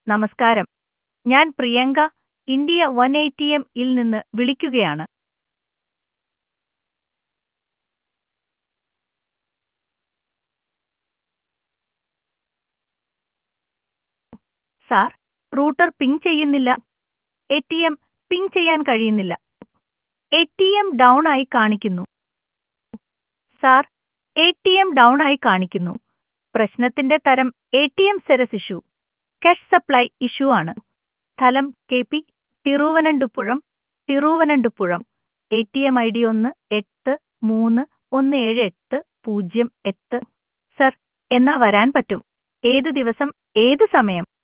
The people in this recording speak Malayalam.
നമസ്കാരം ഞാൻ Priyanka India one ATM ഇൽ നിന്ന് വിളിക്കുകയാണ് സാർ റൂട്ടർ പിങ് ചെയ്യുന്നില്ല എ ടി എം പിങ് ചെയ്യാൻ കഴിയുന്നില്ല എ ടി എം ഡൗൺ ആയി കാണിക്കുന്നു sir A T M down ആയി കാണിക്കുന്നു പ്രശ്നത്തിന്റെ തരം A T M serious issue cash supply issue ആണ് സ്ഥലം K P Thiruvananthapuram Thiruvananthapuram A T M I D ഒന്ന് എട്ട് മൂന്ന് ഒന്ന് ഏഴ് എട്ട് പൂജ്യം എട്ട് സർ എന്നാ വരാൻ പറ്റും ഏത് ദിവസം ഏത് സമയം